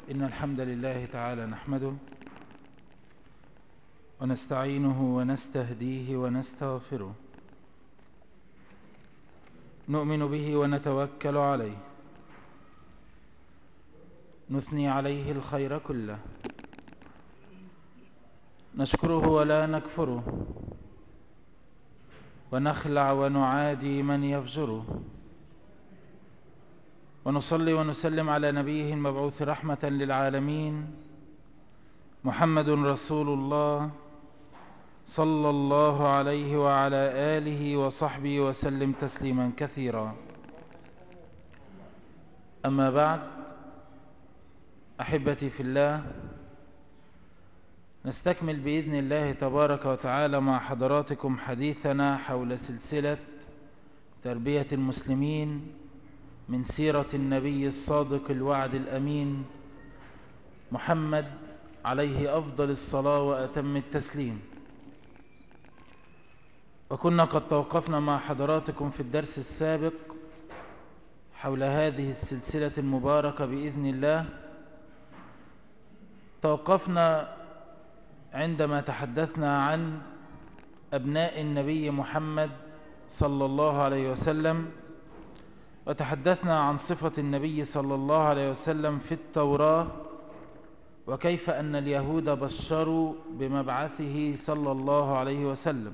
إن الحمد لله تعالى نحمده ونستعينه ونستهديه ونستغفره نؤمن به ونتوكل عليه نثني عليه الخير كله نشكره ولا نكفره ونخلع ونعادي من يفجره ونصلي ونسلم على نبيه المبعوث رحمة للعالمين محمد رسول الله صلى الله عليه وعلى آله وصحبه وسلم تسليما كثيرا أما بعد أحبتي في الله نستكمل بإذن الله تبارك وتعالى مع حضراتكم حديثنا حول سلسلة تربية المسلمين من سيرة النبي الصادق الوعد الأمين محمد عليه أفضل الصلاة وأتم التسليم وكنا قد توقفنا مع حضراتكم في الدرس السابق حول هذه السلسلة المباركة بإذن الله توقفنا عندما تحدثنا عن أبناء النبي محمد صلى الله عليه وسلم وتحدثنا عن صفة النبي صلى الله عليه وسلم في التوراة وكيف أن اليهود بشروا بمبعثه صلى الله عليه وسلم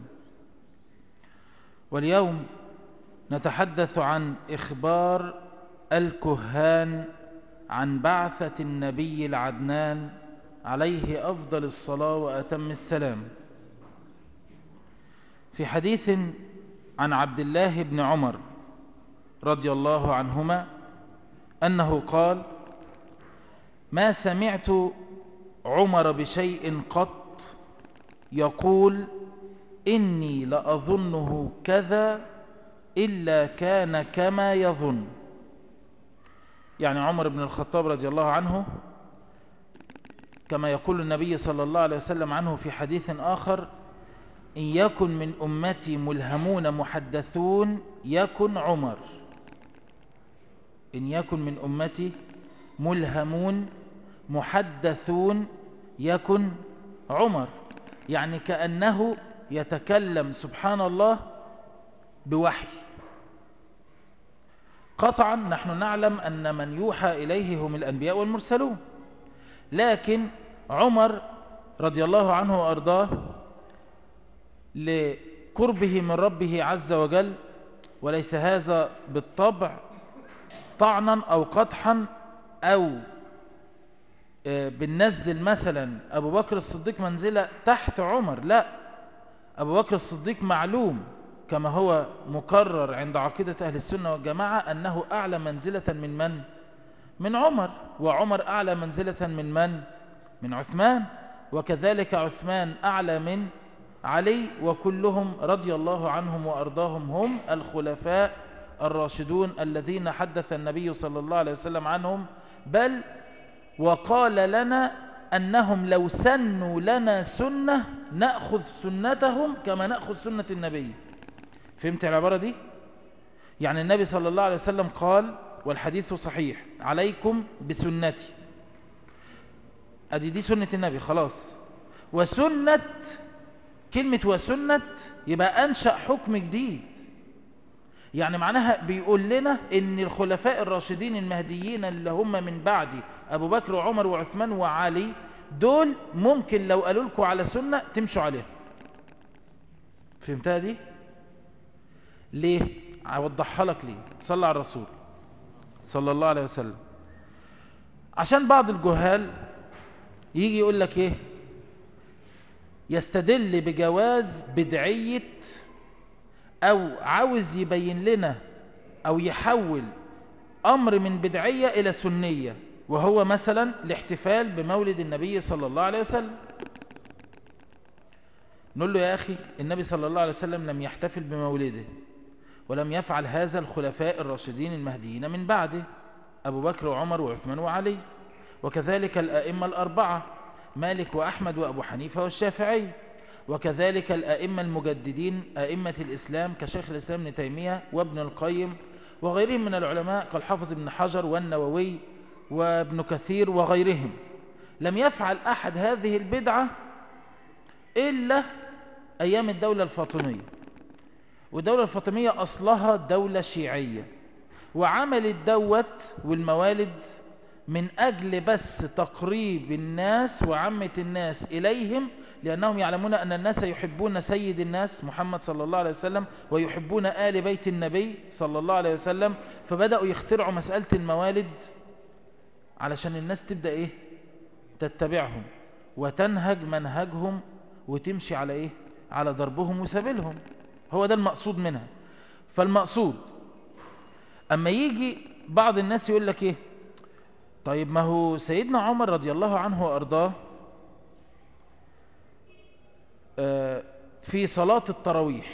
واليوم نتحدث عن إخبار الكهان عن بعثة النبي العدنان عليه أفضل الصلاة وأتم السلام في حديث عن عبد الله بن عمر رضي الله عنهما أنه قال ما سمعت عمر بشيء قط يقول إني لأظنه كذا إلا كان كما يظن يعني عمر بن الخطاب رضي الله عنه كما يقول النبي صلى الله عليه وسلم عنه في حديث آخر إن يكن من أمتي ملهمون محدثون يكن عمر إن يكن من أمتي ملهمون محدثون يكن عمر يعني كأنه يتكلم سبحان الله بوحي قطعا نحن نعلم أن من يوحى إليه هم الأنبياء والمرسلون لكن عمر رضي الله عنه وأرضاه لقربه من ربه عز وجل وليس هذا بالطبع طعنا أو قطحا أو بننزل مثلا أبو بكر الصديق منزلة تحت عمر لا أبو بكر الصديق معلوم كما هو مقرر عند عقيدة أهل السنة والجماعة أنه أعلى منزلة من من؟ من عمر وعمر أعلى منزلة من من؟ من عثمان وكذلك عثمان أعلى من علي وكلهم رضي الله عنهم وأرضاهم هم الخلفاء الراشدون الذين حدث النبي صلى الله عليه وسلم عنهم بل وقال لنا أنهم لو سنوا لنا سنة نأخذ سنتهم كما نأخذ سنة النبي فهمت العبارة دي؟ يعني النبي صلى الله عليه وسلم قال والحديث صحيح عليكم بسنتي أدي دي سنة النبي خلاص وسنة كلمة وسنة يبقى أنشأ حكم جديد يعني معناها بيقول لنا ان الخلفاء الراشدين المهديين اللي هم من بعدي ابو بكر وعمر وعثمان وعلي دول ممكن لو قالوا لكم على سنة تمشوا عليها فهمتها دي ليه اوضحها لك ليه صلى على الرسول صلى الله عليه وسلم عشان بعض الجهال يجي يقول لك ايه يستدل بجواز بدعيه او عاوز يبين لنا او يحول امر من بدعية الى سنية وهو مثلا الاحتفال بمولد النبي صلى الله عليه وسلم نقول له يا اخي النبي صلى الله عليه وسلم لم يحتفل بمولده ولم يفعل هذا الخلفاء الراشدين المهديين من بعده ابو بكر وعمر وعثمان وعلي وكذلك الائمة الاربعة مالك واحمد وابو حنيفة والشافعي وكذلك الأئمة المجددين أئمة الإسلام كشيخ الإسلام ابن تيمية وابن القيم وغيرهم من العلماء كالحافظ ابن حجر والنووي وابن كثير وغيرهم لم يفعل أحد هذه البدعة إلا أيام الدولة الفاطمية والدولة الفاطمية أصلها دولة شيعية وعملت دوت والموالد من أجل بس تقريب الناس وعمة الناس إليهم لأنهم يعلمون أن الناس يحبون سيد الناس محمد صلى الله عليه وسلم ويحبون آل بيت النبي صلى الله عليه وسلم فبدأوا يخترعوا مسألة الموالد علشان الناس تبدأ إيه تتبعهم وتنهج منهجهم وتمشي على إيه على ضربهم وسبيلهم هو ده المقصود منها فالمقصود أما يجي بعض الناس يقول لك إيه طيب ما هو سيدنا عمر رضي الله عنه وأرضاه في صلاة التراويح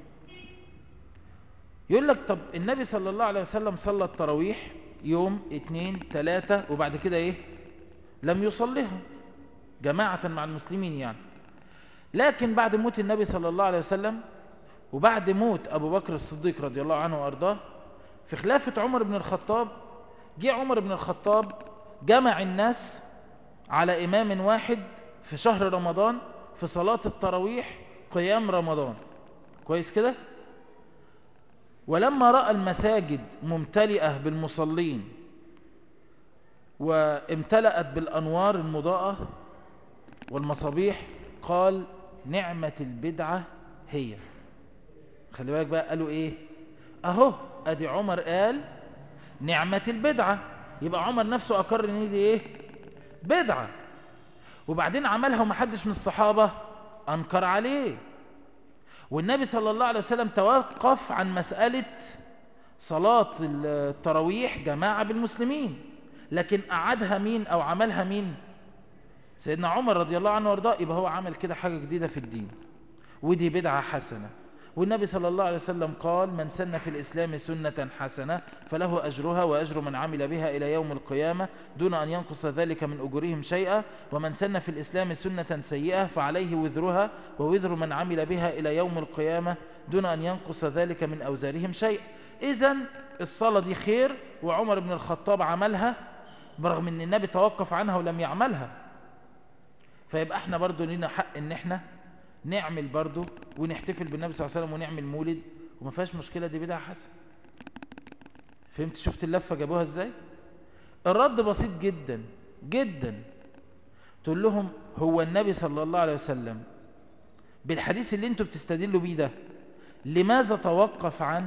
يقول لك طب النبي صلى الله عليه وسلم صلى التراويح يوم اتنين تلاتة وبعد كده ايه لم يصليها جماعة مع المسلمين يعني لكن بعد موت النبي صلى الله عليه وسلم وبعد موت أبو بكر الصديق رضي الله عنه وأرضاه في خلافة عمر بن الخطاب جه عمر بن الخطاب جمع الناس على إمام واحد في شهر رمضان في صلاة التراويح قيام رمضان كويس كده ولما رأى المساجد ممتلئة بالمصلين وامتلأت بالأنوار المضاءة والمصابيح قال نعمة البدعة هي خلي بالك بقى قالوا ايه اهو ادي عمر قال نعمة البدعة يبقى عمر نفسه اقر ان دي ايه بدعة وبعدين عملها ومحدش من الصحابة انكر عليه والنبي صلى الله عليه وسلم توقف عن مسألة صلاة التراويح جماعة بالمسلمين لكن أعادها مين أو عملها مين سيدنا عمر رضي الله عنه وارضاه يبقى هو عمل كده حاجة جديدة في الدين ودي بدعة حسنة والنبي صلى الله عليه وسلم قال من سن في الإسلام سنة حسنة فله أجرها وأجر من عمل بها إلى يوم القيامة دون أن ينقص ذلك من أجورهم شيئا ومن سن في الإسلام سنة سيئة فعليه وذرها ووذر من عمل بها إلى يوم القيامة دون أن ينقص ذلك من أوزارهم شيئا إذا الصلاة دي خير وعمر بن الخطاب عملها برغم أن النبي توقف عنها ولم يعملها فيبقى احنا برضو لنا حق ان احنا نعمل برضو ونحتفل بالنبي صلى الله عليه وسلم ونعمل مولد وما فيهاش مشكلة دي بدعة حسن فهمت شفت اللفة جابوها ازاي الرد بسيط جدا جدا تقول لهم هو النبي صلى الله عليه وسلم بالحديث اللي انتوا بتستدلوا بيه ده لماذا توقف عن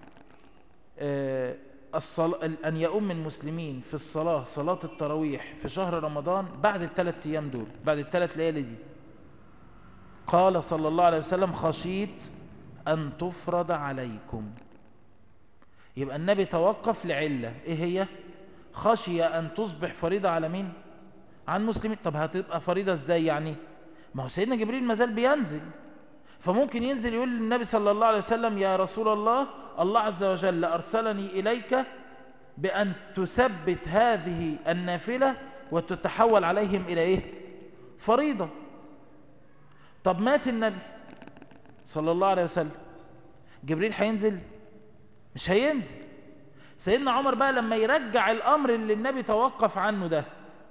آه الصلاة أن يؤم المسلمين في الصلاة صلاة التراويح في شهر رمضان بعد الثلاث أيام دول بعد الثلاث ليالي دي قال صلى الله عليه وسلم خشيت أن تفرض عليكم يبقى النبي توقف لعلة إيه هي خشي أن تصبح فريضة على مين عن مسلمين طب هتبقى فريضة إزاي يعني ما هو سيدنا جبريل مازال بينزل فممكن ينزل يقول للنبي صلى الله عليه وسلم يا رسول الله الله عز وجل أرسلني إليك بأن تثبت هذه النافلة وتتحول عليهم إلى إيه فريضة طب مات النبي صلى الله عليه وسلم جبريل هينزل مش هينزل سيدنا عمر بقى لما يرجع الأمر اللي النبي توقف عنه ده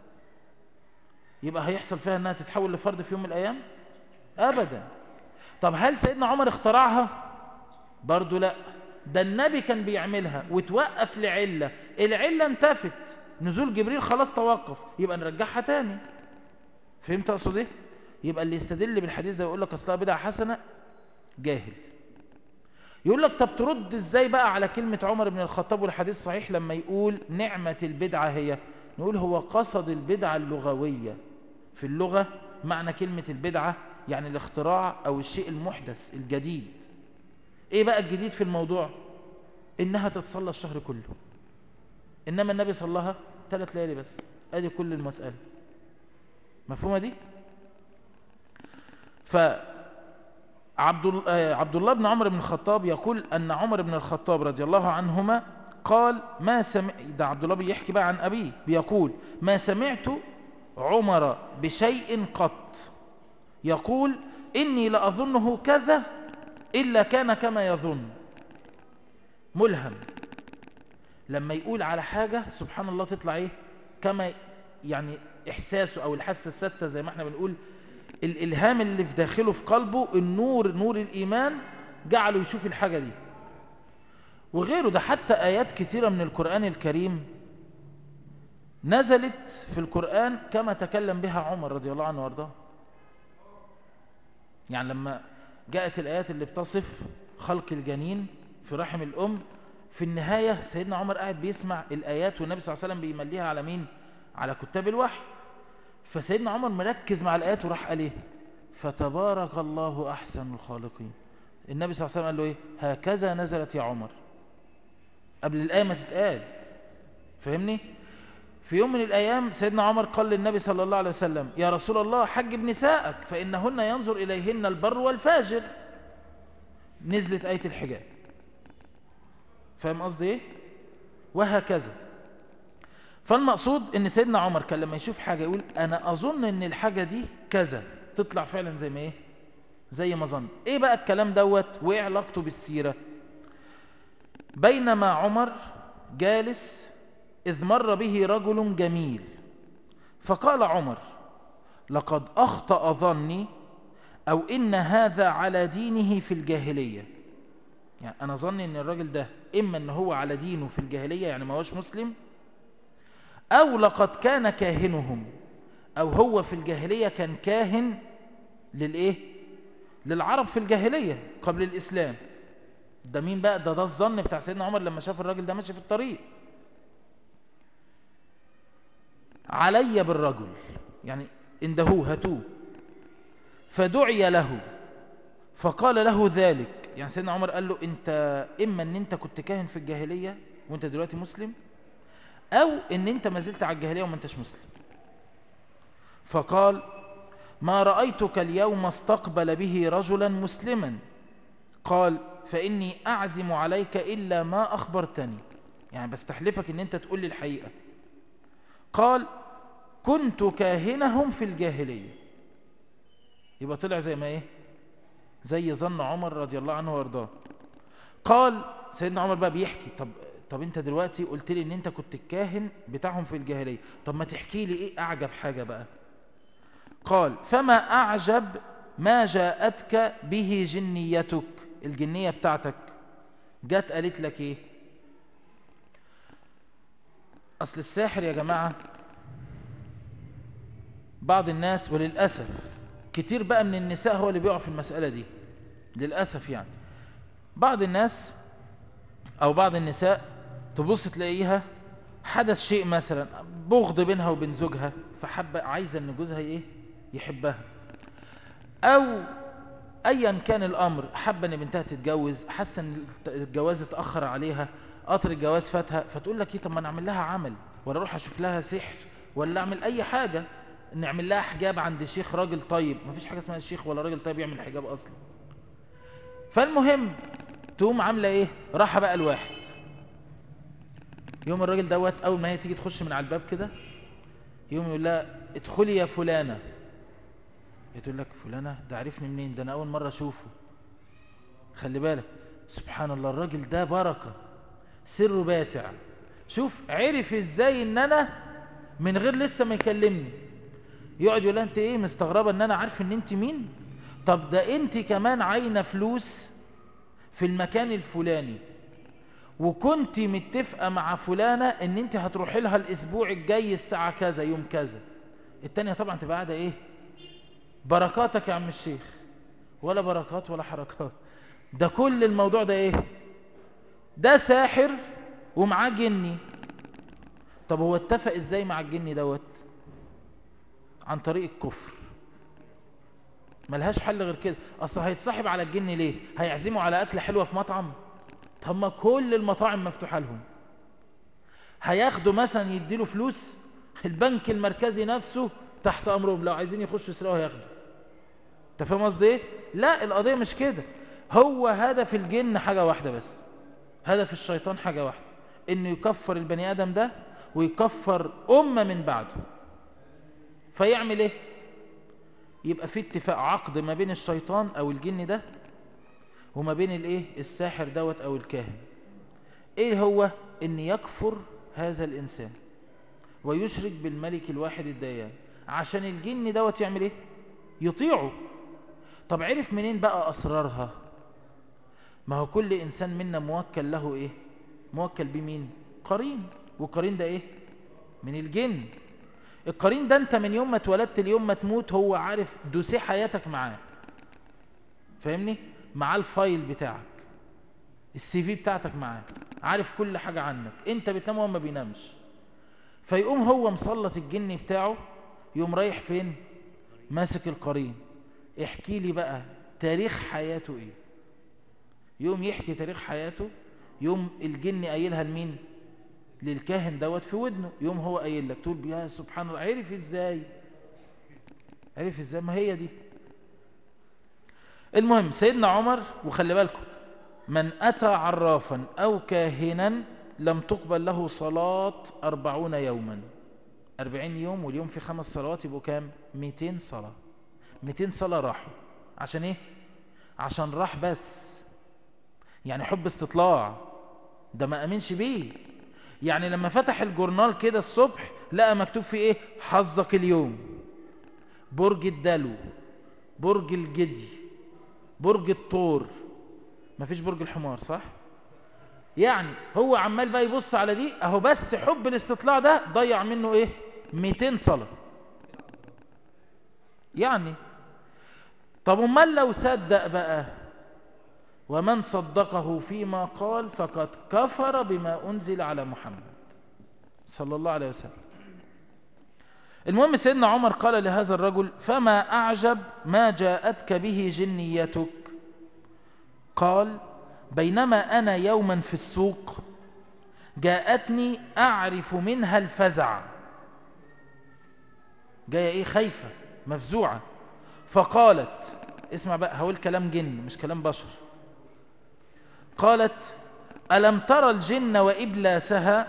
يبقى هيحصل فيها أنها تتحول لفرض في يوم من الأيام أبدا طب هل سيدنا عمر اخترعها برضو لا ده النبي كان بيعملها وتوقف لعلة العلة انتفت نزول جبريل خلاص توقف يبقى نرجعها تاني فهمت اقصد ايه يبقى اللي يستدل بالحديث ده ويقول لك اصلها بدعه حسنه جاهل يقول لك طب ترد ازاي بقى على كلمة عمر بن الخطاب والحديث صحيح لما يقول نعمة البدعة هي نقول هو قصد البدعة اللغوية في اللغة معنى كلمة البدعة يعني الاختراع او الشيء المحدث الجديد ايه بقى الجديد في الموضوع انها تتصلى الشهر كله انما النبي صلاها ثلاث ليالي بس ادي كل المسألة مفهومة دي فعبد عبد الله بن عمر بن الخطاب يقول ان عمر بن الخطاب رضي الله عنهما قال ما سمع ده عبد الله بيحكي بقى عن ابيه بيقول ما سمعت عمر بشيء قط يقول اني لاظنه كذا إلا كان كما يظن ملهم لما يقول على حاجة سبحان الله تطلع إيه كما يعني إحساسه أو الحاسة الستة زي ما احنا بنقول الإلهام اللي في داخله في قلبه النور نور الإيمان جعله يشوف الحاجة دي وغيره ده حتى آيات كتيرة من القرآن الكريم نزلت في القرآن كما تكلم بها عمر رضي الله عنه وارضاه يعني لما جاءت الآيات اللي بتصف خلق الجنين في رحم الأم في النهاية سيدنا عمر قاعد بيسمع الآيات والنبي صلى الله عليه وسلم بيمليها على مين على كتاب الوحي فسيدنا عمر مركز مع الآيات وراح قال ايه فتبارك الله أحسن الخالقين النبي صلى الله عليه وسلم قال له ايه هكذا نزلت يا عمر قبل الآية ما تتقال فهمني في يوم من الأيام سيدنا عمر قال للنبي صلى الله عليه وسلم يا رسول الله حجب نساءك فإنهن ينظر إليهن البر والفاجر نزلت آية الحجاب فاهم قصدي ايه وهكذا فالمقصود ان سيدنا عمر كان لما يشوف حاجة يقول انا اظن ان الحاجة دي كذا تطلع فعلا زي ما ايه زي ما ظن ايه بقى الكلام دوت وايه علاقته بالسيرة بينما عمر جالس إذ مر به رجل جميل فقال عمر لقد أخطأ ظني أو إن هذا على دينه في الجاهلية يعني أنا ظني أن الراجل ده إما أن هو على دينه في الجاهلية يعني ما هوش مسلم أو لقد كان كاهنهم أو هو في الجاهلية كان كاهن للإيه للعرب في الجاهلية قبل الإسلام ده مين بقى ده ده الظن بتاع سيدنا عمر لما شاف الراجل ده ماشي في الطريق علي بالرجل يعني اندهوه هاتوه فدعي له فقال له ذلك يعني سيدنا عمر قال له انت اما ان انت كنت كاهن في الجاهلية وانت دلوقتي مسلم او ان انت ما زلت على الجاهلية وما انتش مسلم فقال ما رأيتك اليوم استقبل به رجلا مسلما قال فإني أعزم عليك إلا ما أخبرتني يعني بستحلفك ان انت تقول لي الحقيقة قال كنت كاهنهم في الجاهلية يبقى طلع زي ما ايه زي ظن عمر رضي الله عنه وارضاه قال سيدنا عمر بقى بيحكي طب طب انت دلوقتي قلت لي ان انت كنت الكاهن بتاعهم في الجاهلية طب ما تحكي لي ايه اعجب حاجة بقى قال فما اعجب ما جاءتك به جنيتك الجنية بتاعتك جت قالت لك ايه اصل الساحر يا جماعة بعض الناس وللأسف كتير بقى من النساء هو اللي بيقع في المسألة دي للأسف يعني بعض الناس أو بعض النساء تبص تلاقيها حدث شيء مثلا بغض بينها وبين زوجها فحابة عايزة ان جوزها ايه يحبها او ايا كان الامر حابة ان بنتها تتجوز حاسة ان الجواز اتأخر عليها قطر الجواز فاتها فتقول لك ايه طب ما نعمل لها عمل ولا اروح اشوف لها سحر ولا اعمل اي حاجة نعمل لها حجاب عند شيخ راجل طيب مفيش حاجة اسمها الشيخ ولا راجل طيب يعمل حجاب اصلا فالمهم تقوم عاملة ايه راحة بقى الواحد يوم الراجل دوت اول ما هي تيجي تخش من على الباب كده يوم يقول لها ادخلي يا فلانة تقول لك فلانة ده عرفني منين ده انا اول مرة اشوفه خلي بالك سبحان الله الراجل ده بركة سره باتع شوف عرف ازاي ان انا من غير لسه ما يكلمني يقعد يقول لها انت ايه مستغربة ان انا عارف ان انت مين طب ده انت كمان عاينة فلوس في المكان الفلاني وكنت متفقة مع فلانة ان انت هتروحي لها الاسبوع الجاي الساعة كذا يوم كذا التانية طبعا تبقى قاعدة ايه بركاتك يا عم الشيخ ولا بركات ولا حركات ده كل الموضوع ده ايه ده ساحر ومعاه جني طب هو اتفق ازاي مع الجني دوت عن طريق الكفر ملهاش حل غير كده اصل هيتصاحب على الجن ليه هيعزموا على اكله حلوه في مطعم طب ما كل المطاعم مفتوحه لهم هياخدوا مثلا يديله فلوس البنك المركزي نفسه تحت امرهم لو عايزين يخشوا يسرقوا هياخدوا انت فاهم قصدي ايه لا القضيه مش كده هو هدف الجن حاجه واحده بس هدف الشيطان حاجه واحده انه يكفر البني ادم ده ويكفر امه من بعده فيعمل ايه يبقى في اتفاق عقد ما بين الشيطان او الجن ده وما بين الايه الساحر دوت او الكاهن ايه هو ان يكفر هذا الانسان ويشرك بالملك الواحد الديان عشان الجن دوت يعمل ايه يطيعه طب عرف منين بقى اسرارها ما هو كل انسان منا موكل له ايه موكل بمين قرين والقرين ده ايه من الجن القرين ده انت من يوم ما اتولدت اليوم ما تموت هو عارف دوسي حياتك معاه فاهمني معاه الفايل بتاعك السي في بتاعتك معاه عارف كل حاجة عنك انت بتنام وهو ما بينامش فيقوم هو مسلط الجن بتاعه يقوم رايح فين ماسك القرين احكي لي بقى تاريخ حياته ايه يقوم يحكي تاريخ حياته يوم الجن قايلها لمين للكاهن دوت في ودنه يوم هو قايل لك تقول يا سبحان الله عرف ازاي عرف ازاي ما هي دي المهم سيدنا عمر وخلي بالكم من أتى عرافا أو كاهنا لم تقبل له صلاة أربعون يوما أربعين يوم واليوم في خمس صلوات يبقوا كام ميتين صلاة ميتين صلاة راحوا عشان ايه عشان راح بس يعني حب استطلاع ده ما امنش بيه يعني لما فتح الجورنال كده الصبح لقى مكتوب فيه ايه حظك اليوم برج الدلو برج الجدي برج الطور مفيش برج الحمار صح يعني هو عمال بقى يبص على دي اهو بس حب الاستطلاع ده ضيع منه ايه 200 صلاة يعني طب امال لو صدق بقى ومن صدقه فيما قال فقد كفر بما أنزل على محمد صلى الله عليه وسلم المهم سيدنا عمر قال لهذا الرجل فما أعجب ما جاءتك به جنيتك قال بينما أنا يوما في السوق جاءتني أعرف منها الفزع جاية إيه خايفة مفزوعة فقالت اسمع بقى هقول كلام جن مش كلام بشر قالت ألم ترى الجن وإبلاسها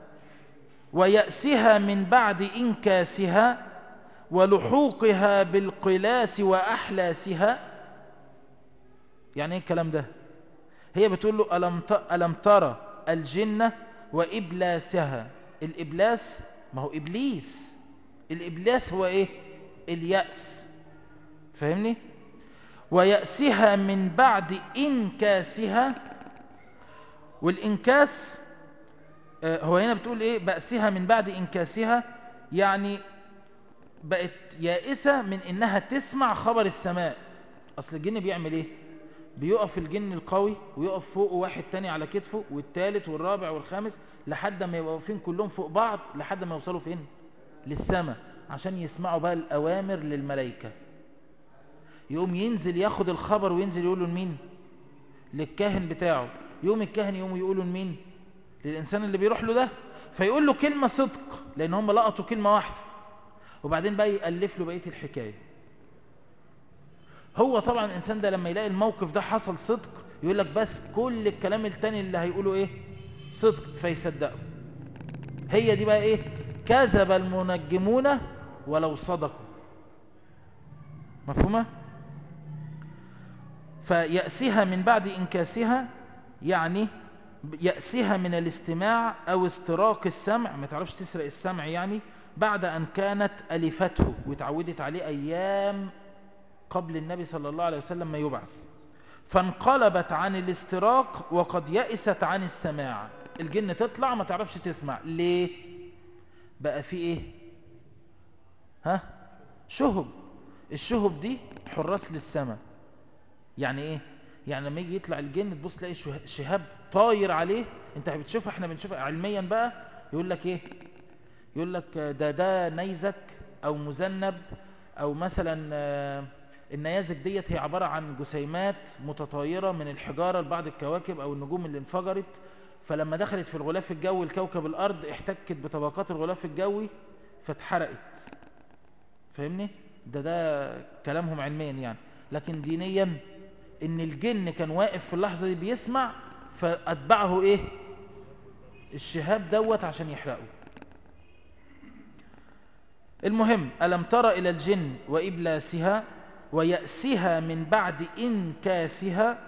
ويأسها من بعد إنكاسها ولحوقها بالقلاس وأحلاسها يعني ايه الكلام ده هي بتقول له ألم, ألم ترى الجنة وإبلاسها الإبلاس ما هو إبليس الإبلاس هو إيه اليأس فاهمني ويأسها من بعد إنكاسها والإنكاس هو هنا بتقول إيه بأسها من بعد إنكاسها يعني بقت يائسة من إنها تسمع خبر السماء أصل الجن بيعمل إيه بيقف الجن القوي ويقف فوقه واحد تاني على كتفه والتالت والرابع والخامس لحد ما يبقوا واقفين كلهم فوق بعض لحد ما يوصلوا فين للسماء عشان يسمعوا بقى الأوامر للملائكة يقوم ينزل ياخد الخبر وينزل يقوله لمين للكاهن بتاعه يوم الكاهن يقوم يقوله لمين للإنسان اللي بيروح له ده فيقول له كلمة صدق لأن هم لقطوا كلمة واحدة وبعدين بقى يألف له بقية الحكاية هو طبعا الإنسان ده لما يلاقي الموقف ده حصل صدق يقول لك بس كل الكلام التاني اللي هيقوله إيه صدق فيصدقه هي دي بقى إيه كذب المنجمون ولو صدقوا مفهومة فيأسها من بعد إنكاسها يعني يأسها من الاستماع أو استراق السمع ما تعرفش تسرق السمع يعني بعد أن كانت ألفته وتعودت عليه أيام قبل النبي صلى الله عليه وسلم ما يبعث فانقلبت عن الاستراق وقد يأست عن السماع الجن تطلع ما تعرفش تسمع ليه بقى في ايه ها شهب الشهب دي حراس للسماء يعني ايه يعني لما يجي يطلع الجن تبص تلاقي شهاب طاير عليه انت بتشوفها احنا بنشوفها علميا بقى يقول لك ايه يقول لك ده ده نيزك او مذنب او مثلا النيازك ديت هي عبارة عن جسيمات متطايرة من الحجارة لبعض الكواكب او النجوم اللي انفجرت فلما دخلت في الغلاف الجوي الكوكب الارض احتكت بطبقات الغلاف الجوي فاتحرقت فاهمني ده ده كلامهم علميا يعني لكن دينيا ان الجن كان واقف في اللحظة دي بيسمع فاتبعه ايه الشهاب دوت عشان يحرقه المهم ألم تر إلى الجن وإبلاسها ويأسها من بعد إنكاسها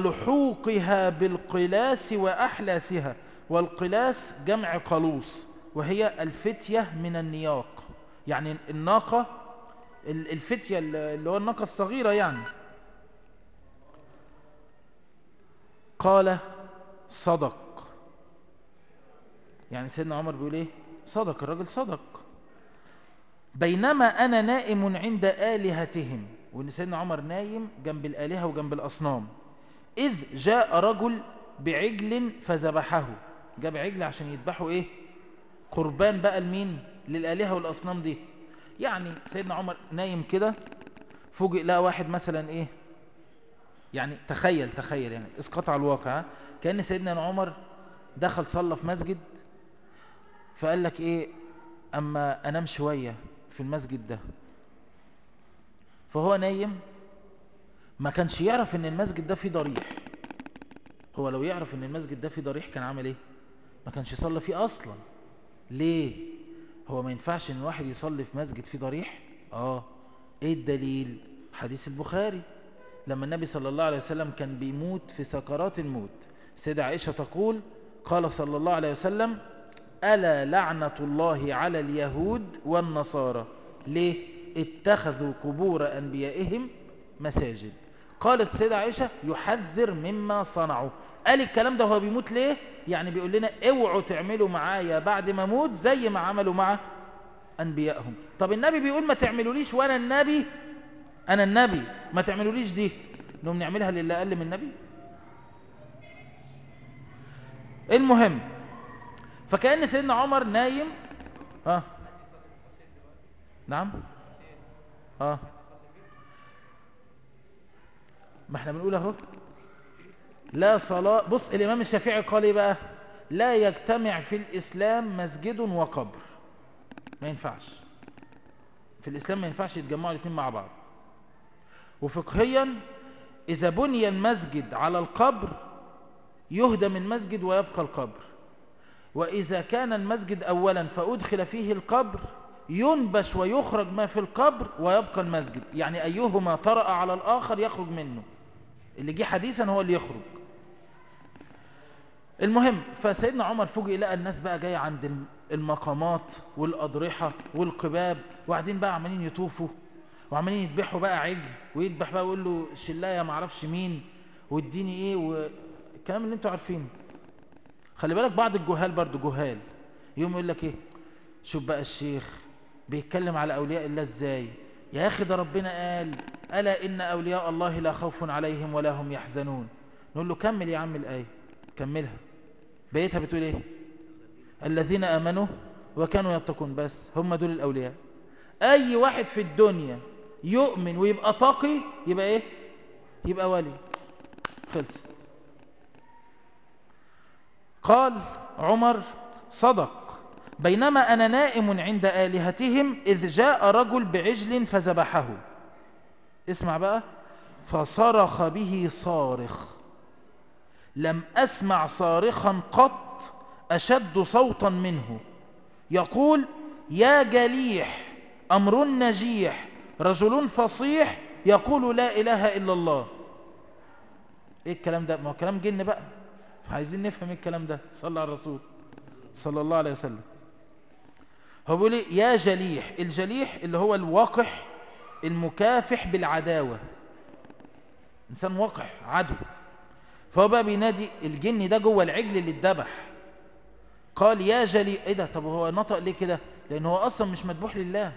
ولحوقها بالقلاس وأحلاسها والقلاس جمع قلوص وهي الفتية من النياق يعني الناقة الفتية اللي هو الناقة الصغيرة يعني قال صدق يعني سيدنا عمر بيقول ايه صدق الراجل صدق بينما أنا نائم عند آلهتهم وإن سيدنا عمر نايم جنب الآلهة وجنب الأصنام إذ جاء رجل بعجل فذبحه جاب عجل عشان يذبحوا إيه قربان بقى لمين للآلهة والأصنام دي يعني سيدنا عمر نايم كده فوجئ لقى واحد مثلا إيه يعني تخيل تخيل يعني اسقط على الواقع كأن سيدنا عمر دخل صلى في مسجد فقال لك إيه أما أنام شوية في المسجد ده فهو نايم ما كانش يعرف ان المسجد ده فيه ضريح هو لو يعرف ان المسجد ده فيه ضريح كان عمل ايه ما كانش يصلي فيه اصلا ليه هو ما ينفعش ان الواحد يصلي في مسجد فيه ضريح اه ايه الدليل حديث البخاري لما النبي صلى الله عليه وسلم كان بيموت في سكرات الموت سيدة عائشة تقول قال صلى الله عليه وسلم ألا لعنة الله على اليهود والنصارى ليه اتخذوا قبور أنبيائهم مساجد قالت السيدة عائشة يحذر مما صنعوا قال الكلام ده هو بيموت ليه يعني بيقول لنا اوعوا تعملوا معايا بعد ما اموت زي ما عملوا مع أنبيائهم طب النبي بيقول ما تعملوليش وأنا النبي أنا النبي ما تعملوليش دي نقوم نعملها للي أقل من النبي المهم فكأن سيدنا عمر نايم ها نعم اه ما احنا بنقول اهو لا صلاة بص الامام الشافعي قال ايه بقى لا يجتمع في الاسلام مسجد وقبر ما ينفعش في الاسلام ما ينفعش يتجمعوا الاثنين مع بعض وفقهيا اذا بني المسجد على القبر يهدم المسجد ويبقى القبر وإذا كان المسجد أولا فأدخل فيه القبر ينبش ويخرج ما في القبر ويبقى المسجد يعني أيهما طرأ على الآخر يخرج منه اللي جه حديثا هو اللي يخرج المهم فسيدنا عمر فوجئ لقى الناس بقى جاية عند المقامات والأضرحة والقباب وبعدين بقى عمالين يطوفوا وعمالين يذبحوا بقى عجل ويذبح بقى ويقول له شلاية معرفش مين واديني ايه والكلام اللي انتوا عارفينه خلي بالك بعض الجهال برضو جهال يوم يقول لك ايه شوف بقى الشيخ بيتكلم على اولياء الله ازاي يا اخي ده ربنا قال الا ان اولياء الله لا خوف عليهم ولا هم يحزنون نقول له كمل يا عم الايه كملها بقيتها بتقول ايه الذين امنوا وكانوا يتقون بس هم دول الاولياء اي واحد في الدنيا يؤمن ويبقى تقي يبقى ايه يبقى ولي خلصت قال عمر صدق بينما أنا نائم عند آلهتهم إذ جاء رجل بعجل فذبحه اسمع بقى فصرخ به صارخ لم أسمع صارخا قط أشد صوتا منه يقول يا جليح أمر نجيح رجل فصيح يقول لا إله إلا الله إيه الكلام ده ما هو كلام جن بقى فعايزين نفهم ايه الكلام ده صلى على الرسول صلى الله عليه وسلم هو بيقول ايه يا جليح الجليح اللي هو الوقح المكافح بالعداوة انسان وقح عدو فهو بقى بينادي الجن ده جوه العجل اللي اتذبح قال يا جليح ايه ده طب هو نطق ليه كده لان هو اصلا مش مذبوح لله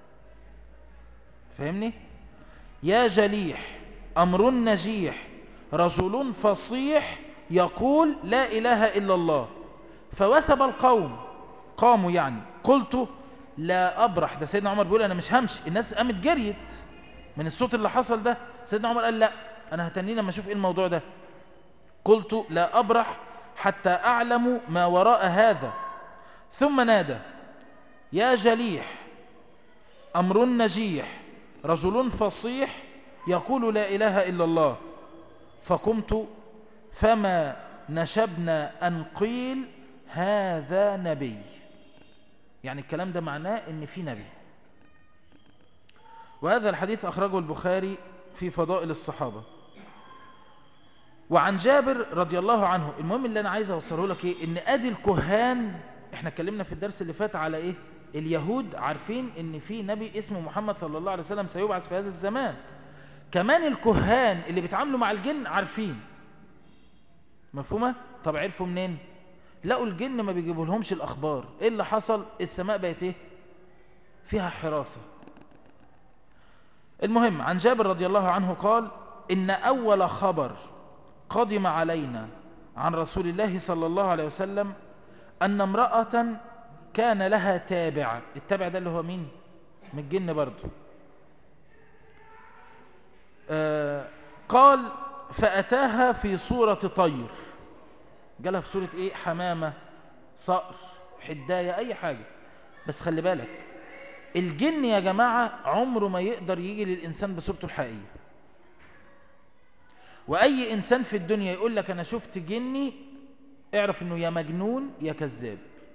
فاهمني يا جليح امر نجيح رجل فصيح يقول لا إله إلا الله فوثب القوم قاموا يعني قلت لا أبرح ده سيدنا عمر بيقول أنا مش همشي الناس قامت جريت من الصوت اللي حصل ده سيدنا عمر قال لا أنا هتني لما أشوف إيه الموضوع ده قلت لا أبرح حتى أعلم ما وراء هذا ثم نادى يا جليح أمر نجيح رجل فصيح يقول لا إله إلا الله فقمت فما نشبنا أن قيل هذا نبي يعني الكلام ده معناه ان في نبي وهذا الحديث أخرجه البخاري في فضائل الصحابة وعن جابر رضي الله عنه المهم اللي أنا عايز أوصله لك إيه إن أدي الكهان احنا اتكلمنا في الدرس اللي فات على ايه اليهود عارفين ان في نبي اسمه محمد صلى الله عليه وسلم سيبعث في هذا الزمان كمان الكهان اللي بيتعاملوا مع الجن عارفين مفهومة؟ طب عرفوا منين؟ لقوا الجن ما بيجيبوا لهمش الأخبار إيه اللي حصل؟ السماء بقت إيه؟ فيها حراسة المهم عن جابر رضي الله عنه قال إن أول خبر قدم علينا عن رسول الله صلى الله عليه وسلم أن امرأة كان لها تابع التابع ده اللي هو مين؟ من الجن برضه آه قال فأتاها في صورة طير جالها في صورة ايه حمامة صقر حداية اي حاجة بس خلي بالك الجن يا جماعة عمره ما يقدر يجي للإنسان بصورته الحقيقية وأي إنسان في الدنيا يقول لك أنا شفت جني اعرف أنه يا مجنون يا كذاب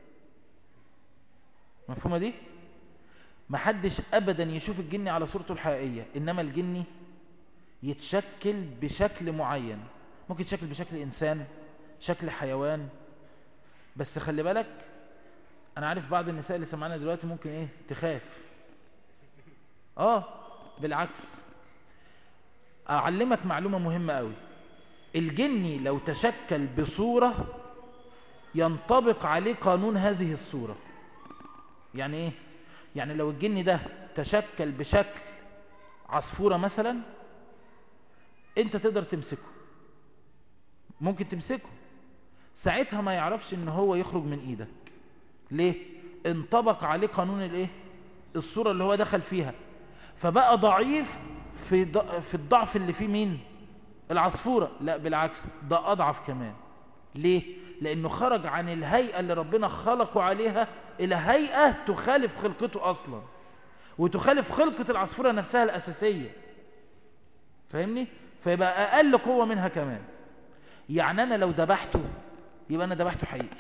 مفهومة دي؟ محدش أبدا يشوف الجني على صورته الحقيقية إنما الجني يتشكل بشكل معين ممكن يتشكل بشكل إنسان شكل حيوان بس خلي بالك أنا عارف بعض النساء اللي سمعنا دلوقتي ممكن إيه تخاف آه بالعكس أعلمك معلومة مهمة قوي الجني لو تشكل بصورة ينطبق عليه قانون هذه الصورة يعني إيه يعني لو الجني ده تشكل بشكل عصفورة مثلا انت تقدر تمسكه ممكن تمسكه ساعتها ما يعرفش ان هو يخرج من ايدك ليه انطبق عليه قانون الايه الصورة اللي هو دخل فيها فبقى ضعيف في في الضعف اللي فيه مين العصفورة لا بالعكس ده اضعف كمان ليه لانه خرج عن الهيئة اللي ربنا خلقه عليها الى هيئة تخالف خلقته اصلا وتخالف خلقة العصفورة نفسها الاساسية فاهمني فيبقى اقل قوة منها كمان يعني انا لو ذبحته يبقى انا ذبحته حقيقي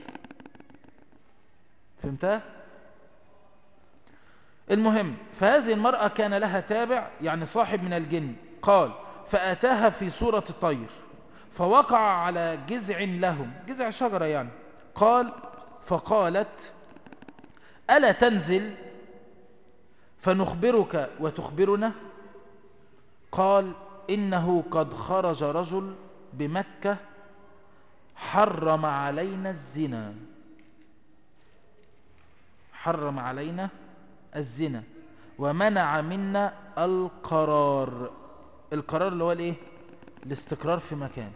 فهمتها المهم فهذه المرأة كان لها تابع يعني صاحب من الجن قال فأتاها في صورة طير فوقع على جذع لهم جذع شجرة يعني قال فقالت ألا تنزل فنخبرك وتخبرنا قال إنه قد خرج رجل بمكة حرم علينا الزنا حرم علينا الزنا ومنع منا القرار القرار اللي هو الايه الاستقرار في مكان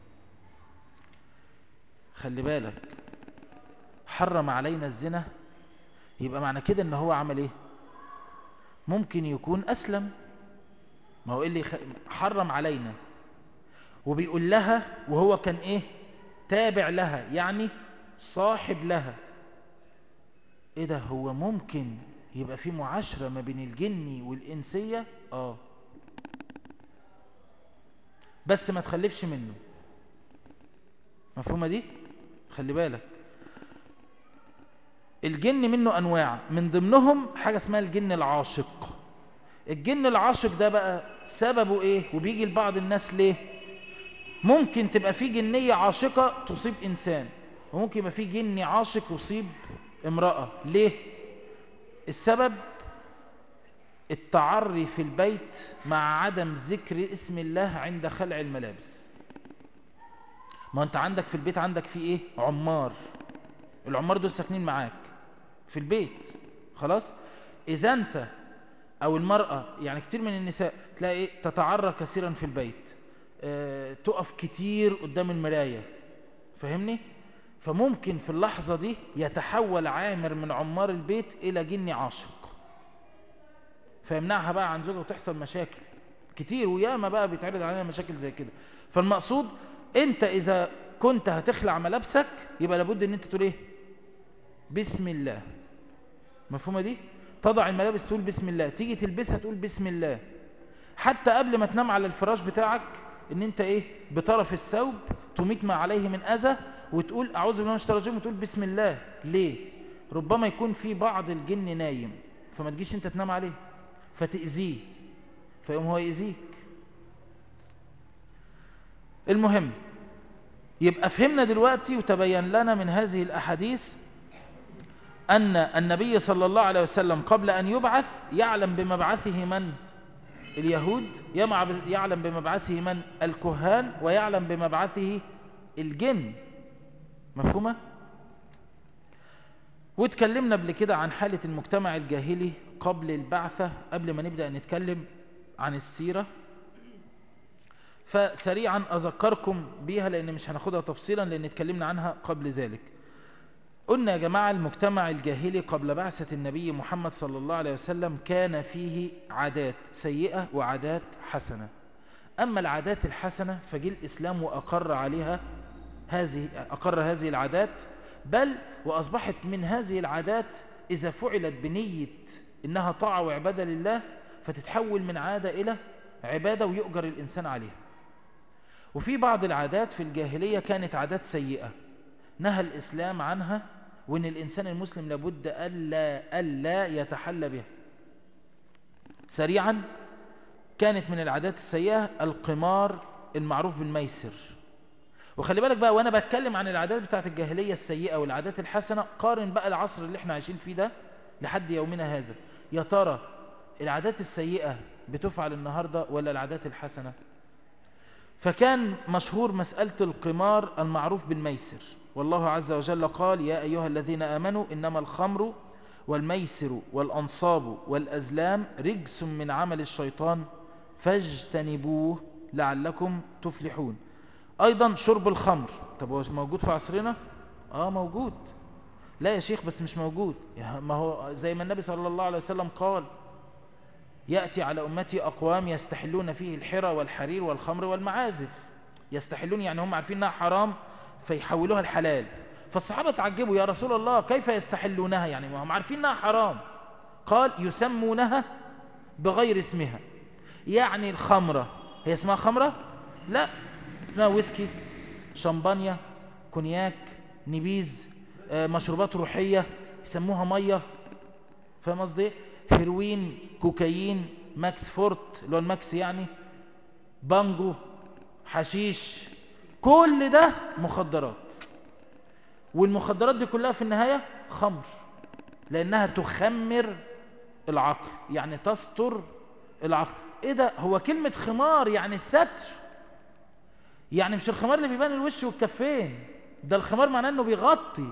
خلي بالك حرم علينا الزنا يبقى معنى كده ان هو عمل ايه ممكن يكون اسلم ما هو اللي حرم علينا وبيقول لها وهو كان ايه تابع لها يعني صاحب لها ايه ده هو ممكن يبقى في معاشرة ما بين الجني والإنسية اه بس ما تخلفش منه مفهومة دي خلي بالك الجن منه أنواع من ضمنهم حاجة اسمها الجن العاشق الجن العاشق ده بقى سببه ايه وبيجي لبعض الناس ليه ممكن تبقى في جنية عاشقة تصيب إنسان وممكن يبقى في جني عاشق يصيب امرأة ليه السبب التعري في البيت مع عدم ذكر اسم الله عند خلع الملابس ما انت عندك في البيت عندك في ايه عمار العمار دول ساكنين معاك في البيت خلاص اذا انت او المرأة يعني كتير من النساء تلاقي ايه تتعرى كثيرا في البيت اه تقف كتير قدام المراية فاهمني فممكن في اللحظة دي يتحول عامر من عمار البيت الى جني عاشق فيمنعها بقى عن زوجها وتحصل مشاكل كتير وياما بقى بيتعرض علينا مشاكل زي كده فالمقصود انت اذا كنت هتخلع ملابسك يبقى لابد ان انت تقول ايه بسم الله مفهومة دي تضع الملابس تقول بسم الله تيجي تلبسها تقول بسم الله حتى قبل ما تنام على الفراش بتاعك ان انت ايه بطرف الثوب تميت ما عليه من اذى وتقول اعوذ بالله من الشيطان الرجيم وتقول بسم الله ليه ربما يكون في بعض الجن نايم فما تجيش انت تنام عليه فتأذيه فيقوم هو يأذيك المهم يبقى فهمنا دلوقتي وتبين لنا من هذه الأحاديث أن النبي صلى الله عليه وسلم قبل أن يبعث يعلم بمبعثه من اليهود يعلم بمبعثه من الكهان ويعلم بمبعثه الجن مفهومة؟ واتكلمنا قبل كده عن حالة المجتمع الجاهلي قبل البعثة قبل ما نبدأ نتكلم عن السيرة فسريعا أذكركم بيها لأن مش هناخدها تفصيلا لأن اتكلمنا عنها قبل ذلك قلنا يا جماعة المجتمع الجاهلي قبل بعثة النبي محمد صلى الله عليه وسلم كان فيه عادات سيئة وعادات حسنة أما العادات الحسنة فجي الإسلام وأقر عليها هذه أقر هذه العادات بل وأصبحت من هذه العادات إذا فعلت بنية إنها طاعة وعبادة لله فتتحول من عادة إلى عبادة ويؤجر الإنسان عليها وفي بعض العادات في الجاهلية كانت عادات سيئة نهى الإسلام عنها وإن الإنسان المسلم لابد ألا, ألا يتحلى بها سريعا كانت من العادات السيئة القمار المعروف بالميسر وخلي بالك بقى وانا بتكلم عن العادات بتاعت الجاهلية السيئة والعادات الحسنة قارن بقى العصر اللي احنا عايشين فيه ده لحد يومنا هذا يا ترى العادات السيئة بتفعل النهاردة ولا العادات الحسنة فكان مشهور مسألة القمار المعروف بالميسر والله عز وجل قال يا أيها الذين آمنوا إنما الخمر والميسر والأنصاب والأزلام رجس من عمل الشيطان فاجتنبوه لعلكم تفلحون أيضا شرب الخمر طب هو موجود في عصرنا؟ آه موجود لا يا شيخ بس مش موجود ما هو زي ما النبي صلى الله عليه وسلم قال يأتي على أمتي أقوام يستحلون فيه الحرى والحرير والخمر والمعازف يستحلون يعني هم عارفين أنها حرام فيحولوها الحلال فالصحابة تعجبوا يا رسول الله كيف يستحلونها يعني ما هم عارفين أنها حرام قال يسمونها بغير اسمها يعني الخمرة هي اسمها خمرة لا اسمها ويسكي شمبانيا كونياك نبيز مشروبات روحية يسموها مية فاهم قصدي هيروين كوكايين ماكس فورت اللي هو الماكس يعني بانجو حشيش كل ده مخدرات والمخدرات دي كلها في النهاية خمر لأنها تخمر العقل يعني تستر العقل ايه ده هو كلمة خمار يعني الستر يعني مش الخمار اللي بيبان الوش والكفين ده الخمار معناه انه بيغطي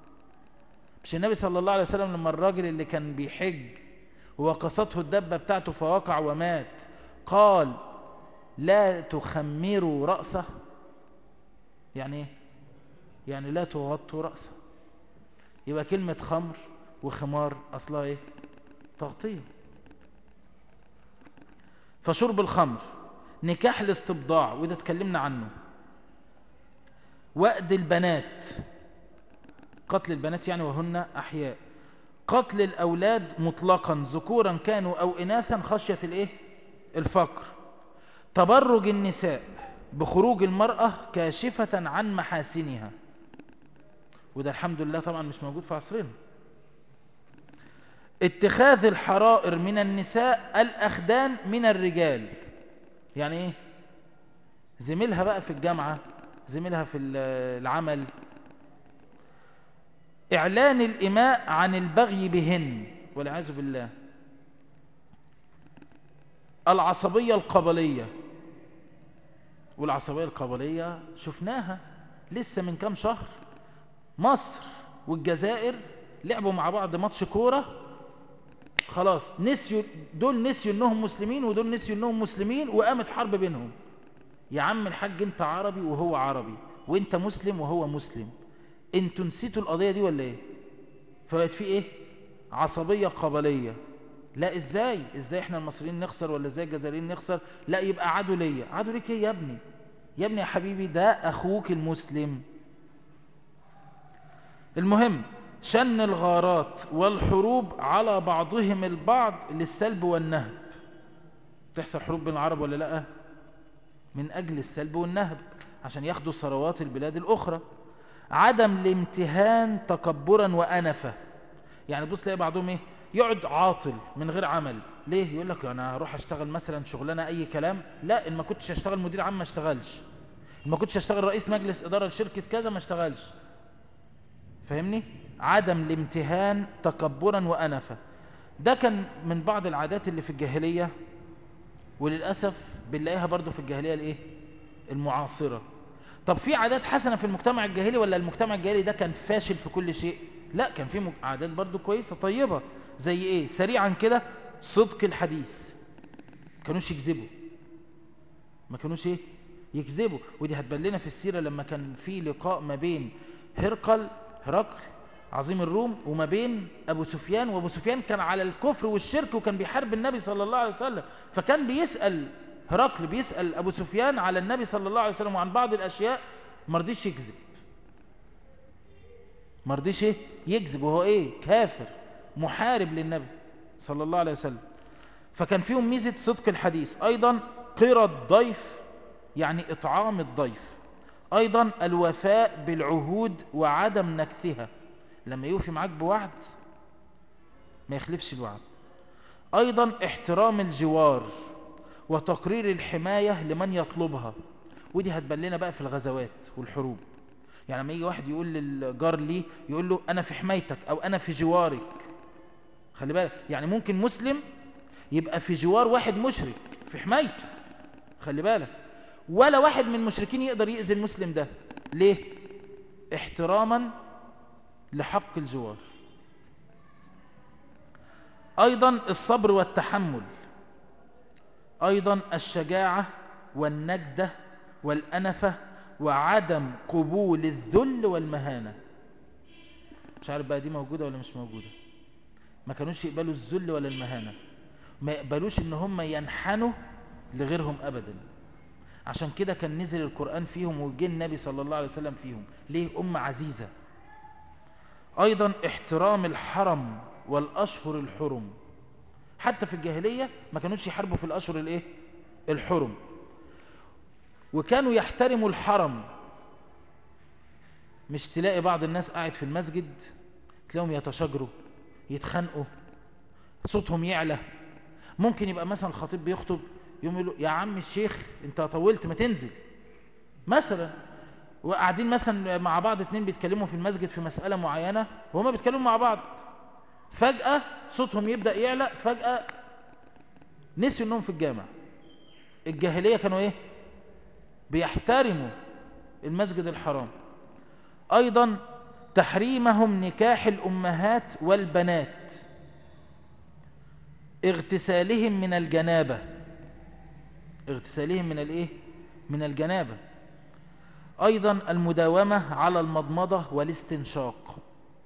مش النبي صلى الله عليه وسلم لما الراجل اللي كان بيحج وقصته الدبة بتاعته فوقع ومات قال لا تخمروا رأسه يعني ايه يعني لا تغطوا رأسه يبقى كلمة خمر وخمار أصلها ايه تغطية فشرب الخمر نكاح الاستبضاع وده اتكلمنا عنه وأد البنات قتل البنات يعني وهن أحياء قتل الأولاد مطلقا ذكورا كانوا أو إناثا خشية الإيه؟ الفقر تبرج النساء بخروج المرأة كاشفة عن محاسنها وده الحمد لله طبعا مش موجود في عصرنا اتخاذ الحرائر من النساء الأخدان من الرجال يعني ايه زميلها بقى في الجامعة زميلها في العمل إعلان الإماء عن البغي بهن والعياذ بالله العصبية القبلية والعصبية القبلية شفناها لسه من كام شهر مصر والجزائر لعبوا مع بعض ماتش كورة خلاص نسيوا دول نسيوا انهم مسلمين ودول نسيوا انهم مسلمين وقامت حرب بينهم يا عم الحاج انت عربي وهو عربي وانت مسلم وهو مسلم انتوا نسيتوا القضية دي ولا ايه فبقت في ايه عصبية قبلية لا ازاي ازاي احنا المصريين نخسر ولا ازاي الجزائريين نخسر لا يبقى عدو ليا عدو ليك ايه يا ابني يا ابني يا حبيبي ده اخوك المسلم المهم شن الغارات والحروب على بعضهم البعض للسلب والنهب تحصل حروب بين العرب ولا لا من اجل السلب والنهب عشان ياخدوا ثروات البلاد الاخرى عدم الامتهان تكبرا وانفه يعني بص تلاقي بعضهم ايه يقعد عاطل من غير عمل ليه يقول لك انا هروح اشتغل مثلا شغلانه اي كلام لا ان ما كنتش اشتغل مدير عام ما اشتغلش ان ما كنتش اشتغل رئيس مجلس اداره لشركه كذا ما اشتغلش فاهمني عدم الامتهان تكبرا وأنفا ده كان من بعض العادات اللي في الجاهلية وللأسف بنلاقيها برضو في الجاهلية الايه المعاصرة طب في عادات حسنة في المجتمع الجاهلي ولا المجتمع الجاهلي ده كان فاشل في كل شيء لا كان في عادات برضو كويسة طيبة زي ايه سريعا كده صدق الحديث كانوش يكذبوا ما كانوش ايه يكذبوا ودي هتبان لنا في السيرة لما كان في لقاء ما بين هرقل هرقل عظيم الروم وما بين أبو سفيان وأبو سفيان كان على الكفر والشرك وكان بيحارب النبي صلى الله عليه وسلم فكان بيسأل هرقل بيسأل أبو سفيان على النبي صلى الله عليه وسلم وعن بعض الأشياء مرضيش يكذب مرضيش ايه يكذب وهو ايه كافر محارب للنبي صلى الله عليه وسلم فكان فيهم ميزة صدق الحديث أيضا قرى الضيف يعني إطعام الضيف أيضا الوفاء بالعهود وعدم نكثها لما يوفي معاك بوعد ما يخلفش الوعد أيضا احترام الجوار وتقرير الحماية لمن يطلبها ودي هتبان لنا بقى في الغزوات والحروب يعني لما يجي واحد يقول للجار ليه يقول له أنا في حمايتك أو أنا في جوارك خلي بالك يعني ممكن مسلم يبقى في جوار واحد مشرك في حمايته خلي بالك ولا واحد من المشركين يقدر يأذي المسلم ده ليه احتراما لحق الجوار أيضا الصبر والتحمل أيضا الشجاعة والنجدة والأنفة وعدم قبول الذل والمهانة مش عارف بقى دي موجودة ولا مش موجودة ما كانوش يقبلوا الذل ولا المهانة ما يقبلوش ان هم ينحنوا لغيرهم ابدا عشان كده كان نزل القرآن فيهم وجه النبي صلى الله عليه وسلم فيهم ليه أمة عزيزة أيضا احترام الحرم والأشهر الحرم حتى في الجاهلية ما كانوش يحاربوا في الأشهر الايه الحرم وكانوا يحترموا الحرم مش تلاقي بعض الناس قاعد في المسجد تلاقيهم يتشاجروا يتخانقوا صوتهم يعلى ممكن يبقى مثلا الخطيب بيخطب يوم يقول يا عم الشيخ انت طولت ما تنزل مثلا وقاعدين مثلا مع بعض اتنين بيتكلموا في المسجد في مسألة معينة وهما بيتكلموا مع بعض فجأة صوتهم يبدأ يعلى فجأة نسوا انهم في الجامع الجاهلية كانوا ايه بيحترموا المسجد الحرام ايضا تحريمهم نكاح الامهات والبنات اغتسالهم من الجنابة اغتسالهم من الايه من الجنابة ايضا المداومة على المضمضة والاستنشاق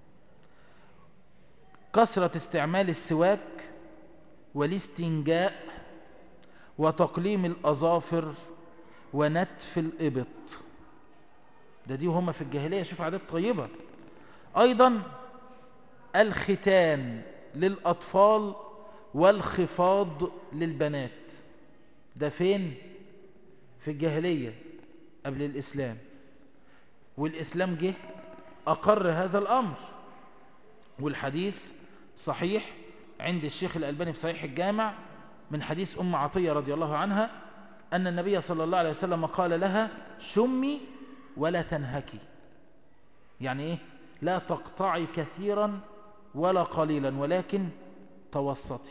كثرة استعمال السواك والاستنجاء وتقليم الأظافر ونتف الإبط ده دي هما في الجاهلية شوف عادات طيبة أيضا الختان للأطفال والخفاض للبنات ده فين في الجاهلية قبل الإسلام والإسلام جه أقر هذا الأمر والحديث صحيح عند الشيخ الألباني في صحيح الجامع من حديث أم عطية رضي الله عنها أن النبي صلى الله عليه وسلم قال لها شمي ولا تنهكي يعني إيه لا تقطعي كثيرا ولا قليلا ولكن توسطي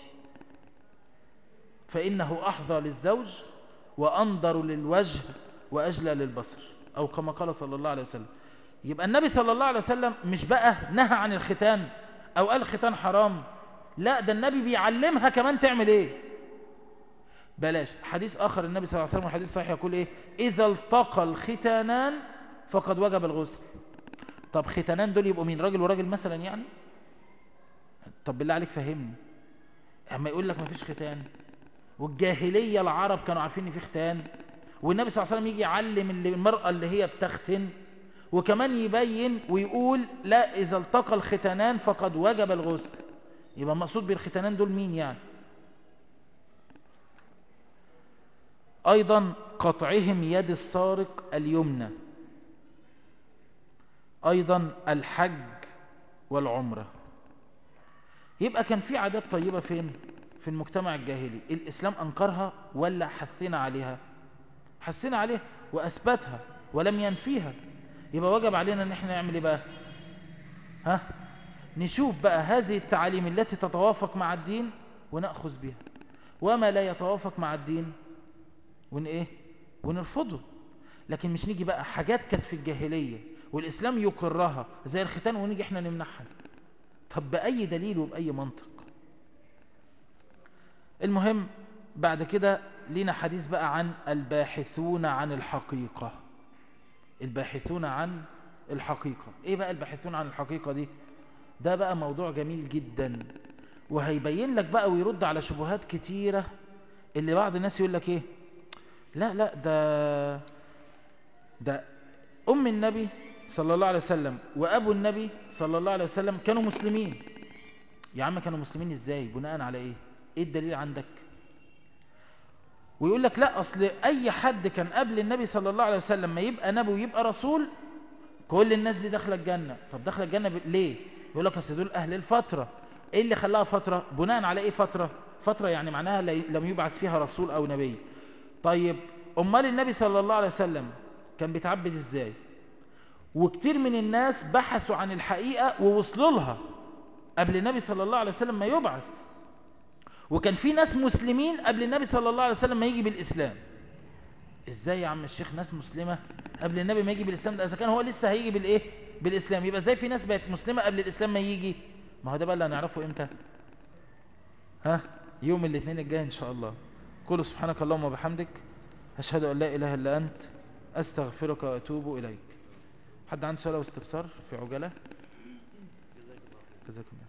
فإنه أحظى للزوج وأنظر للوجه وأجلى للبصر أو كما قال صلى الله عليه وسلم يبقى النبي صلى الله عليه وسلم مش بقى نهى عن الختان أو قال الختان حرام لا ده النبي بيعلمها كمان تعمل ايه بلاش حديث آخر النبي صلى الله عليه وسلم حديث صحيح يقول ايه إذا التقى الختانان فقد وجب الغسل طب ختانان دول يبقوا مين راجل وراجل مثلا يعني طب بالله عليك فهمني اما يقول لك ما فيش ختان والجاهلية العرب كانوا عارفين ان في ختان والنبي صلى الله عليه وسلم يجي يعلم المرأة اللي هي بتختن وكمان يبين ويقول لا إذا التقى الختانان فقد وجب الغسل يبقى المقصود بالختانان دول مين يعني أيضا قطعهم يد السارق اليمنى أيضا الحج والعمرة يبقى كان في عادات طيبة فين في المجتمع الجاهلي الإسلام أنكرها ولا حثنا عليها حثنا عليها وأثبتها ولم ينفيها يبقى وجب علينا ان احنا نعمل ايه بقى ها نشوف بقى هذه التعاليم التي تتوافق مع الدين ونأخذ بها وما لا يتوافق مع الدين ون ايه ونرفضه لكن مش نيجي بقى حاجات كانت في الجاهلية والإسلام يقرها زي الختان ونيجي احنا نمنحها طب بأي دليل وبأي منطق المهم بعد كده لينا حديث بقى عن الباحثون عن الحقيقة الباحثون عن الحقيقة ايه بقى الباحثون عن الحقيقة دي ده بقى موضوع جميل جدا وهيبين لك بقى ويرد على شبهات كتيرة اللي بعض الناس يقول لك ايه لا لا ده ده ام النبي صلى الله عليه وسلم وابو النبي صلى الله عليه وسلم كانوا مسلمين يا عم كانوا مسلمين ازاي بناء على ايه ايه الدليل عندك ويقول لك لا اصل اي حد كان قبل النبي صلى الله عليه وسلم ما يبقى نبي ويبقى رسول كل الناس دي داخله الجنه طب داخله الجنه ب... ليه يقول لك اصل دول اهل الفتره ايه اللي خلاها فتره بناء على ايه فتره فتره يعني معناها لم يبعث فيها رسول او نبي طيب امال النبي صلى الله عليه وسلم كان بيتعبد ازاي وكتير من الناس بحثوا عن الحقيقه ووصلوا لها قبل النبي صلى الله عليه وسلم ما يبعث وكان في ناس مسلمين قبل النبي صلى الله عليه وسلم ما يجي بالإسلام ازاي يا عم الشيخ ناس مسلمة قبل النبي ما يجي بالإسلام ده إذا كان هو لسه هيجي بالإيه بالإسلام يبقى ازاي في ناس بقت مسلمة قبل الإسلام ما يجي ما هو ده بقى اللي هنعرفه إمتى ها يوم الاثنين الجاي إن شاء الله قولوا سبحانك اللهم وبحمدك أشهد أن لا إله إلا أنت أستغفرك وأتوب إليك حد عنده سؤال أو استفسار في عجلة جزاك الله